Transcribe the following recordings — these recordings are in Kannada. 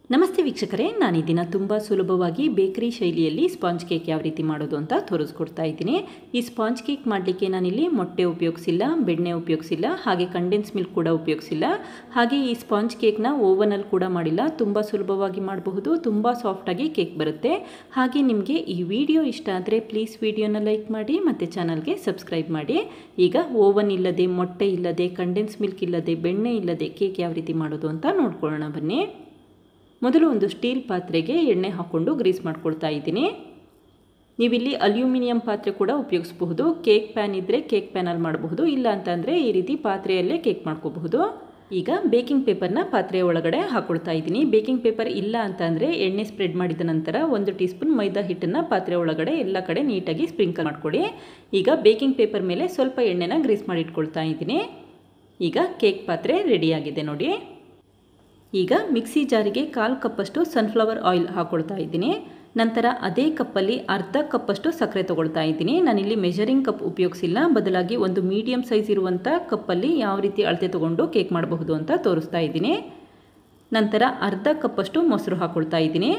ನಮಸ್ತೆ ವೀಕ್ಷಕರೇ ನಾನು ಈ ದಿನ ತುಂಬ ಸುಲಭವಾಗಿ ಬೇಕರಿ ಶೈಲಿಯಲ್ಲಿ ಸ್ಪಾಂಜ್ ಕೇಕ್ ಯಾವ ರೀತಿ ಮಾಡೋದು ಅಂತ ತೋರಿಸ್ಕೊಡ್ತಾ ಇದ್ದೀನಿ ಈ ಸ್ಪಾಂಜ್ ಕೇಕ್ ಮಾಡಲಿಕ್ಕೆ ನಾನಿಲ್ಲಿ ಮೊಟ್ಟೆ ಉಪಯೋಗಿಸಿಲ್ಲ ಬೆಣ್ಣೆ ಉಪಯೋಗಿಸಿಲ್ಲ ಹಾಗೆ ಕಂಡೆನ್ಸ್ ಮಿಲ್ಕ್ ಕೂಡ ಉಪಯೋಗಿಸಿಲ್ಲ ಹಾಗೆ ಈ ಸ್ಪಾಂಜ್ ಕೇಕ್ನ ಓವನಲ್ಲಿ ಕೂಡ ಮಾಡಿಲ್ಲ ತುಂಬ ಸುಲಭವಾಗಿ ಮಾಡಬಹುದು ತುಂಬ ಸಾಫ್ಟಾಗಿ ಕೇಕ್ ಬರುತ್ತೆ ಹಾಗೆ ನಿಮಗೆ ಈ ವಿಡಿಯೋ ಇಷ್ಟ ಆದರೆ ಪ್ಲೀಸ್ ವಿಡಿಯೋನ ಲೈಕ್ ಮಾಡಿ ಮತ್ತು ಚಾನಲ್ಗೆ ಸಬ್ಸ್ಕ್ರೈಬ್ ಮಾಡಿ ಈಗ ಓವನ್ ಇಲ್ಲದೆ ಮೊಟ್ಟೆ ಇಲ್ಲದೆ ಕಂಡೆನ್ಸ್ ಮಿಲ್ಕ್ ಇಲ್ಲದೆ ಬೆಣ್ಣೆ ಇಲ್ಲದೆ ಕೇಕ್ ಯಾವ ರೀತಿ ಮಾಡೋದು ಅಂತ ನೋಡ್ಕೊಳ್ಳೋಣ ಬನ್ನಿ ಮೊದಲು ಒಂದು ಸ್ಟೀಲ್ ಪಾತ್ರೆಗೆ ಎಣ್ಣೆ ಹಾಕ್ಕೊಂಡು ಗ್ರೀಸ್ ಮಾಡ್ಕೊಳ್ತಾ ಇದ್ದೀನಿ ನೀವಿಲ್ಲಿ ಅಲ್ಯೂಮಿನಿಯಂ ಪಾತ್ರೆ ಕೂಡ ಉಪಯೋಗಿಸಬಹುದು ಕೇಕ್ ಪ್ಯಾನ್ ಇದ್ದರೆ ಕೇಕ್ ಪ್ಯಾನಲ್ಲಿ ಮಾಡಬಹುದು ಇಲ್ಲ ಅಂತಂದರೆ ಈ ರೀತಿ ಪಾತ್ರೆಯಲ್ಲೇ ಕೇಕ್ ಮಾಡ್ಕೋಬಹುದು ಈಗ ಬೇಕಿಂಗ್ ಪೇಪರ್ನ ಪಾತ್ರೆಯ ಒಳಗಡೆ ಹಾಕ್ಕೊಳ್ತಾ ಇದ್ದೀನಿ ಬೇಕಿಂಗ್ ಪೇಪರ್ ಇಲ್ಲ ಅಂತಂದರೆ ಎಣ್ಣೆ ಸ್ಪ್ರೆಡ್ ಮಾಡಿದ ನಂತರ ಒಂದು ಟೀ ಸ್ಪೂನ್ ಮೈದಾ ಹಿಟ್ಟನ್ನು ಪಾತ್ರೆ ಒಳಗಡೆ ಎಲ್ಲ ಕಡೆ ನೀಟಾಗಿ ಸ್ಪ್ರಿಂಕಲ್ ಮಾಡ್ಕೊಳ್ಳಿ ಈಗ ಬೇಕಿಂಗ್ ಪೇಪರ್ ಮೇಲೆ ಸ್ವಲ್ಪ ಎಣ್ಣೆನ ಗ್ರೀಸ್ ಮಾಡಿ ಇಟ್ಕೊಳ್ತಾ ಇದ್ದೀನಿ ಈಗ ಕೇಕ್ ಪಾತ್ರೆ ರೆಡಿಯಾಗಿದೆ ನೋಡಿ ಈಗ ಮಿಕ್ಸಿ ಜಾರಿಗೆ ಕಾಲು ಕಪ್ಪಷ್ಟು ಸನ್ಫ್ಲವರ್ ಆಯಿಲ್ ಹಾಕ್ಕೊಳ್ತಾ ಇದ್ದೀನಿ ನಂತರ ಅದೇ ಕಪ್ಪಲ್ಲಿ ಅರ್ಧ ಕಪ್ಪಷ್ಟು ಸಕ್ಕರೆ ತೊಗೊಳ್ತಾ ಇದ್ದೀನಿ ನಾನಿಲ್ಲಿ ಮೆಷರಿಂಗ್ ಕಪ್ ಉಪಯೋಗಿಸಿಲ್ಲ ಬದಲಾಗಿ ಒಂದು ಮೀಡಿಯಮ್ ಸೈಜ್ ಇರುವಂಥ ಕಪ್ಪಲ್ಲಿ ಯಾವ ರೀತಿ ಅಳತೆ ತೊಗೊಂಡು ಕೇಕ್ ಮಾಡಬಹುದು ಅಂತ ತೋರಿಸ್ತಾ ಇದ್ದೀನಿ ನಂತರ ಅರ್ಧ ಕಪ್ಪಷ್ಟು ಮೊಸರು ಹಾಕ್ಕೊಳ್ತಾ ಇದ್ದೀನಿ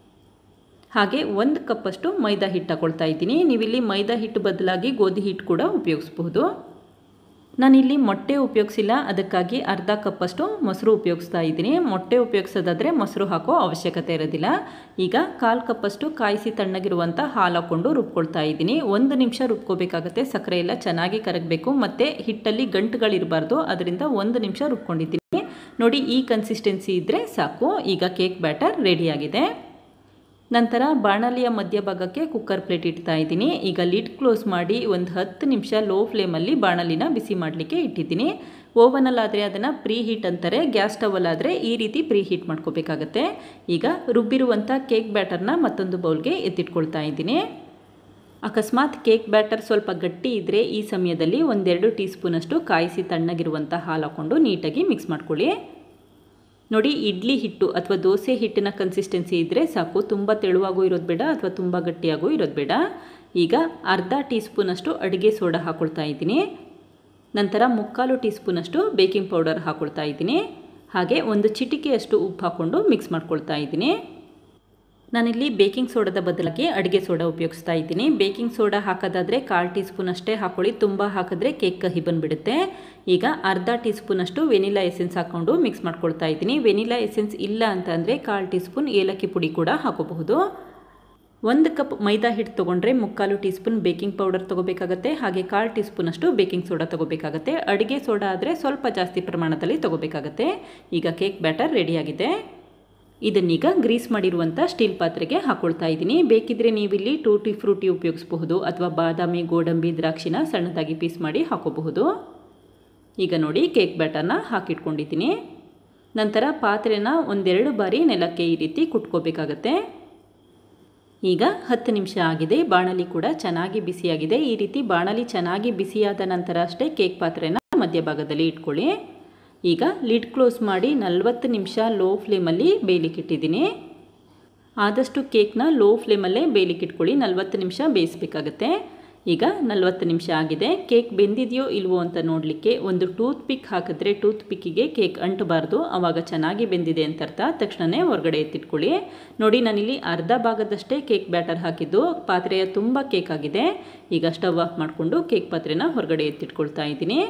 ಹಾಗೆ ಒಂದು ಕಪ್ಪಷ್ಟು ಮೈದಾ ಹಿಟ್ಟು ಹಾಕ್ಕೊಳ್ತಾ ಇದ್ದೀನಿ ನೀವಿಲ್ಲಿ ಮೈದಾ ಹಿಟ್ಟು ಬದಲಾಗಿ ಗೋಧಿ ಹಿಟ್ಟು ಕೂಡ ಉಪಯೋಗಿಸ್ಬಹುದು ನಾನಿಲ್ಲಿ ಮೊಟ್ಟೆ ಉಪಯೋಗಿಸಿಲ್ಲ ಅದಕ್ಕಾಗಿ ಅರ್ಧ ಕಪ್ಪಷ್ಟು ಮೊಸರು ಉಪಯೋಗಿಸ್ತಾ ಇದ್ದೀನಿ ಮೊಟ್ಟೆ ಉಪಯೋಗಿಸೋದಾದರೆ ಮೊಸರು ಹಾಕೋ ಅವಶ್ಯಕತೆ ಇರೋದಿಲ್ಲ ಈಗ ಕಾಲು ಕಪ್ಪಷ್ಟು ಕಾಯಿಸಿ ತಣ್ಣಗಿರುವಂಥ ಹಾಲು ಹಾಕ್ಕೊಂಡು ರುಬ್ಕೊಳ್ತಾ ಇದ್ದೀನಿ ಒಂದು ನಿಮಿಷ ರುಬ್ಕೋಬೇಕಾಗತ್ತೆ ಸಕ್ಕರೆ ಎಲ್ಲ ಚೆನ್ನಾಗಿ ಕರಗಬೇಕು ಮತ್ತು ಹಿಟ್ಟಲ್ಲಿ ಗಂಟುಗಳಿರಬಾರ್ದು ಅದರಿಂದ ಒಂದು ನಿಮಿಷ ರುಬ್ಕೊಂಡಿದ್ದೀನಿ ನೋಡಿ ಈ ಕನ್ಸಿಸ್ಟೆನ್ಸಿ ಇದ್ದರೆ ಸಾಕು ಈಗ ಕೇಕ್ ಬ್ಯಾಟರ್ ರೆಡಿಯಾಗಿದೆ ನಂತರ ಬಾಣಲಿಯ ಮಧ್ಯಭಾಗಕ್ಕೆ ಕುಕ್ಕರ್ ಪ್ಲೇಟ್ ಇಡ್ತಾ ಇದ್ದೀನಿ ಈಗ ಲಿಡ್ ಕ್ಲೋಸ್ ಮಾಡಿ ಒಂದು ಹತ್ತು ನಿಮಿಷ ಲೋ ಫ್ಲೇಮಲ್ಲಿ ಬಾಣಲಿನ ಬಿಸಿ ಮಾಡಲಿಕ್ಕೆ ಇಟ್ಟಿದ್ದೀನಿ ಓವನಲ್ಲಾದರೆ ಅದನ್ನು ಪ್ರೀ ಹೀಟ್ ಅಂತಾರೆ ಗ್ಯಾಸ್ ಸ್ಟವಲ್ಲಾದರೆ ಈ ರೀತಿ ಪ್ರೀ ಹೀಟ್ ಮಾಡ್ಕೋಬೇಕಾಗತ್ತೆ ಈಗ ರುಬ್ಬಿರುವಂಥ ಕೇಕ್ ಬ್ಯಾಟರ್ನ ಮತ್ತೊಂದು ಬೌಲ್ಗೆ ಎತ್ತಿಟ್ಕೊಳ್ತಾ ಇದ್ದೀನಿ ಅಕಸ್ಮಾತ್ ಕೇಕ್ ಬ್ಯಾಟರ್ ಸ್ವಲ್ಪ ಗಟ್ಟಿ ಇದ್ದರೆ ಈ ಸಮಯದಲ್ಲಿ ಒಂದೆರಡು ಟೀ ಸ್ಪೂನಷ್ಟು ಕಾಯಿಸಿ ತಣ್ಣಗಿರುವಂಥ ಹಾಲು ಹಾಕ್ಕೊಂಡು ನೀಟಾಗಿ ಮಿಕ್ಸ್ ಮಾಡ್ಕೊಳ್ಳಿ ನೋಡಿ ಇಡ್ಲಿ ಹಿಟ್ಟು ಅಥವಾ ದೋಸೆ ಹಿಟ್ಟಿನ ಕನ್ಸಿಸ್ಟೆನ್ಸಿ ಇದ್ದರೆ ಸಾಕು ತುಂಬ ತೆಳುವಾಗೂ ಇರೋದು ಬೇಡ ಅಥವಾ ತುಂಬ ಗಟ್ಟಿಯಾಗೂ ಇರೋದು ಬೇಡ ಈಗ ಅರ್ಧ ಟೀ ಸ್ಪೂನಷ್ಟು ಅಡುಗೆ ಸೋಡಾ ಹಾಕ್ಕೊಳ್ತಾ ಇದ್ದೀನಿ ನಂತರ ಮುಕ್ಕಾಲು ಟೀ ಸ್ಪೂನಷ್ಟು ಬೇಕಿಂಗ್ ಪೌಡರ್ ಹಾಕ್ಕೊಳ್ತಾ ಇದ್ದೀನಿ ಹಾಗೆ ಒಂದು ಚಿಟಿಕೆಯಷ್ಟು ಉಪ್ಪು ಹಾಕ್ಕೊಂಡು ಮಿಕ್ಸ್ ಮಾಡ್ಕೊಳ್ತಾ ಇದ್ದೀನಿ ನಾನಿಲ್ಲಿ ಬೇಕಿಂಗ್ ಸೋಡಾದ ಬದಲಾಗಿ ಅಡುಗೆ ಸೋಡಾ ಉಪಯೋಗಿಸ್ತಾ ಇದ್ದೀನಿ ಬೇಕಿಂಗ್ ಸೋಡಾ ಹಾಕೋದಾದರೆ ಕಾಲು ಟೀ ಸ್ಪೂನ್ ಅಷ್ಟೇ ಹಾಕ್ಕೊಳ್ಳಿ ತುಂಬ ಹಾಕಿದ್ರೆ ಕೇಕ್ ಕಹಿ ಬಂದುಬಿಡುತ್ತೆ ಈಗ ಅರ್ಧ ಟೀ ಸ್ಪೂನಷ್ಟು ವೆನಿಲಾ ಎಸೆನ್ಸ್ ಹಾಕ್ಕೊಂಡು ಮಿಕ್ಸ್ ಮಾಡ್ಕೊಳ್ತಾ ಇದ್ದೀನಿ ವೆನಿಲಾ ಎಸೆನ್ಸ್ ಇಲ್ಲ ಅಂತಂದರೆ ಕಾಲು ಟೀ ಸ್ಪೂನ್ ಏಲಕ್ಕಿ ಪುಡಿ ಕೂಡ ಹಾಕೋಬಹುದು ಒಂದು ಕಪ್ ಮೈದಾ ಹಿಟ್ಟು ತೊಗೊಂಡ್ರೆ ಮುಕ್ಕಾಲು ಟೀ ಸ್ಪೂನ್ ಬೇಕಿಂಗ್ ಪೌಡರ್ ತೊಗೋಬೇಕಾಗತ್ತೆ ಹಾಗೆ ಕಾಲು ಟೀ ಸ್ಪೂನಷ್ಟು ಬೇಕಿಂಗ್ ಸೋಡಾ ತೊಗೋಬೇಕಾಗತ್ತೆ ಅಡುಗೆ ಸೋಡಾ ಆದರೆ ಸ್ವಲ್ಪ ಜಾಸ್ತಿ ಪ್ರಮಾಣದಲ್ಲಿ ತೊಗೋಬೇಕಾಗತ್ತೆ ಈಗ ಕೇಕ್ ಬ್ಯಾಟರ್ ರೆಡಿಯಾಗಿದೆ ಇದನ್ನೀಗ ಗ್ರೀಸ್ ಮಾಡಿರುವಂಥ ಸ್ಟೀಲ್ ಪಾತ್ರೆಗೆ ಹಾಕ್ಕೊಳ್ತಾ ಇದ್ದೀನಿ ಬೇಕಿದ್ರೆ ನೀವಿಲ್ಲಿ ಟೂಟಿ ಫ್ರೂಟಿ ಉಪಯೋಗಿಸಬಹುದು ಅಥವಾ ಬಾದಾಮಿ ಗೋಡಂಬಿ ದ್ರಾಕ್ಷಿನ ಸಣ್ಣದಾಗಿ ಪೀಸ್ ಮಾಡಿ ಹಾಕೋಬಹುದು ಈಗ ನೋಡಿ ಕೇಕ್ ಬ್ಯಾಟರ್ನ ಹಾಕಿಟ್ಕೊಂಡಿದ್ದೀನಿ ನಂತರ ಪಾತ್ರೆನ ಒಂದೆರಡು ಬಾರಿ ನೆಲಕ್ಕೆ ಈ ರೀತಿ ಕುಟ್ಕೋಬೇಕಾಗತ್ತೆ ಈಗ ಹತ್ತು ನಿಮಿಷ ಆಗಿದೆ ಬಾಣಲಿ ಕೂಡ ಚೆನ್ನಾಗಿ ಬಿಸಿಯಾಗಿದೆ ಈ ರೀತಿ ಬಾಣಲಿ ಚೆನ್ನಾಗಿ ಬಿಸಿಯಾದ ನಂತರ ಅಷ್ಟೇ ಕೇಕ್ ಪಾತ್ರೆನ ಮಧ್ಯಭಾಗದಲ್ಲಿ ಇಟ್ಕೊಳ್ಳಿ ಈಗ ಲಿಡ್ ಕ್ಲೋಸ್ ಮಾಡಿ ನಲ್ವತ್ತು ನಿಮಿಷ ಲೋ ಫ್ಲೇಮಲ್ಲಿ ಬೇಯಲಿಕ್ಕಿಟ್ಟಿದ್ದೀನಿ ಆದಷ್ಟು ಕೇಕ್ನ ಲೋ ಫ್ಲೇಮಲ್ಲೇ ಬೇಯಲಿಕ್ಕಿಟ್ಕೊಳ್ಳಿ ನಲ್ವತ್ತು ನಿಮಿಷ ಬೇಯಿಸ್ಬೇಕಾಗತ್ತೆ ಈಗ ನಲ್ವತ್ತು ನಿಮಿಷ ಆಗಿದೆ ಕೇಕ್ ಬೆಂದಿದೆಯೋ ಇಲ್ವೋ ಅಂತ ನೋಡಲಿಕ್ಕೆ ಒಂದು ಟೂತ್ ಪಿಕ್ ಹಾಕಿದ್ರೆ ಟೂತ್ ಪಿಕ್ಕಿಗೆ ಕೇಕ್ ಅಂಟಬಾರ್ದು ಆವಾಗ ಚೆನ್ನಾಗಿ ಬೆಂದಿದೆ ಅಂತ ಅರ್ಥ ತಕ್ಷಣವೇ ಹೊರಗಡೆ ಎತ್ತಿಟ್ಕೊಳ್ಳಿ ನೋಡಿ ನಾನಿಲ್ಲಿ ಅರ್ಧ ಭಾಗದಷ್ಟೇ ಕೇಕ್ ಬ್ಯಾಟರ್ ಹಾಕಿದ್ದು ಪಾತ್ರೆಯ ತುಂಬ ಕೇಕ್ ಆಗಿದೆ ಈಗ ಸ್ಟವ್ ಆಫ್ ಮಾಡಿಕೊಂಡು ಕೇಕ್ ಪಾತ್ರೆನ ಹೊರಗಡೆ ಎತ್ತಿಟ್ಕೊಳ್ತಾ ಇದ್ದೀನಿ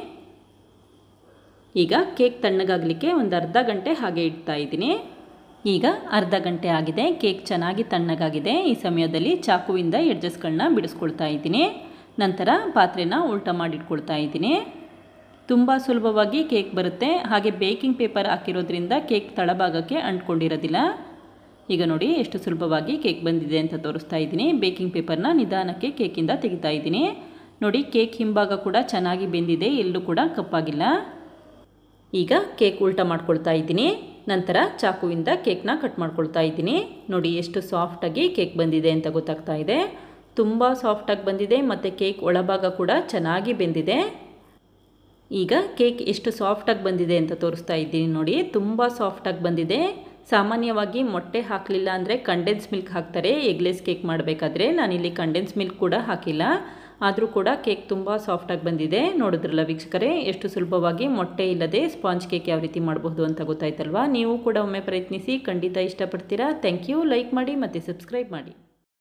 ಈಗ ಕೇಕ್ ತಣ್ಣಗಾಗಲಿಕ್ಕೆ ಒಂದು ಅರ್ಧ ಗಂಟೆ ಹಾಗೆ ಇಡ್ತಾ ಇದ್ದೀನಿ ಈಗ ಅರ್ಧ ಗಂಟೆ ಆಗಿದೆ ಕೇಕ್ ಚೆನ್ನಾಗಿ ತಣ್ಣಗಾಗಿದೆ ಈ ಸಮಯದಲ್ಲಿ ಚಾಕುವಿಂದ ಎಡ್ಜಸ್ಗಳನ್ನ ಬಿಡಿಸ್ಕೊಳ್ತಾ ಇದ್ದೀನಿ ನಂತರ ಪಾತ್ರೆನ ಉಲ್ಟ ಮಾಡಿಟ್ಕೊಳ್ತಾ ಇದ್ದೀನಿ ತುಂಬ ಸುಲಭವಾಗಿ ಕೇಕ್ ಬರುತ್ತೆ ಹಾಗೆ ಬೇಕಿಂಗ್ ಪೇಪರ್ ಹಾಕಿರೋದ್ರಿಂದ ಕೇಕ್ ತಳಭಾಗಕ್ಕೆ ಅಂಟ್ಕೊಂಡಿರೋದಿಲ್ಲ ಈಗ ನೋಡಿ ಎಷ್ಟು ಸುಲಭವಾಗಿ ಕೇಕ್ ಬಂದಿದೆ ಅಂತ ತೋರಿಸ್ತಾ ಇದ್ದೀನಿ ಬೇಕಿಂಗ್ ಪೇಪರ್ನ ನಿಧಾನಕ್ಕೆ ಕೇಕಿಂದ ತೆಗಿತಾ ಇದ್ದೀನಿ ನೋಡಿ ಕೇಕ್ ಹಿಂಭಾಗ ಕೂಡ ಚೆನ್ನಾಗಿ ಬೆಂದಿದೆ ಎಲ್ಲೂ ಕೂಡ ಕಪ್ಪಾಗಿಲ್ಲ ಈಗ ಕೇಕ್ ಉಲ್ಟ ಮಾಡ್ಕೊಳ್ತಾ ಇದ್ದೀನಿ ನಂತರ ಚಾಕುವಿಂದ ಕೇಕ್ನ ಕಟ್ ಮಾಡ್ಕೊಳ್ತಾ ಇದ್ದೀನಿ ನೋಡಿ ಎಷ್ಟು ಸಾಫ್ಟಾಗಿ ಕೇಕ್ ಬಂದಿದೆ ಅಂತ ಗೊತ್ತಾಗ್ತಾ ಇದೆ ತುಂಬ ಸಾಫ್ಟಾಗಿ ಬಂದಿದೆ ಮತ್ತು ಕೇಕ್ ಒಳಭಾಗ ಕೂಡ ಚೆನ್ನಾಗಿ ಬೆಂದಿದೆ ಈಗ ಕೇಕ್ ಎಷ್ಟು ಸಾಫ್ಟಾಗಿ ಬಂದಿದೆ ಅಂತ ತೋರಿಸ್ತಾ ಇದ್ದೀನಿ ನೋಡಿ ತುಂಬ ಸಾಫ್ಟಾಗಿ ಬಂದಿದೆ ಸಾಮಾನ್ಯವಾಗಿ ಮೊಟ್ಟೆ ಹಾಕಲಿಲ್ಲ ಅಂದರೆ ಕಂಡೆನ್ಸ್ ಮಿಲ್ಕ್ ಹಾಕ್ತಾರೆ ಎಗ್ಲೆಸ್ ಕೇಕ್ ಮಾಡಬೇಕಾದ್ರೆ ನಾನಿಲ್ಲಿ ಕಂಡೆನ್ಸ್ ಮಿಲ್ಕ್ ಕೂಡ ಹಾಕಿಲ್ಲ ಆದರೂ ಕೂಡ ಕೇಕ್ ತುಂಬ ಸಾಫ್ಟಾಗಿ ಬಂದಿದೆ ನೋಡಿದ್ರಲ್ಲ ವೀಕ್ಷಕರೇ ಎಷ್ಟು ಸುಲಭವಾಗಿ ಮೊಟ್ಟೆ ಇಲ್ಲದೆ ಸ್ಪಾಂಜ್ ಕೇಕ್ ಯಾವ ರೀತಿ ಮಾಡಬಹುದು ಅಂತ ಗೊತ್ತಾಯ್ತಲ್ವಾ ನೀವು ಕೂಡ ಒಮ್ಮೆ ಪ್ರಯತ್ನಿಸಿ ಖಂಡಿತ ಇಷ್ಟಪಡ್ತೀರಾ ಥ್ಯಾಂಕ್ ಯು ಲೈಕ್ ಮಾಡಿ ಮತ್ತು ಸಬ್ಸ್ಕ್ರೈಬ್ ಮಾಡಿ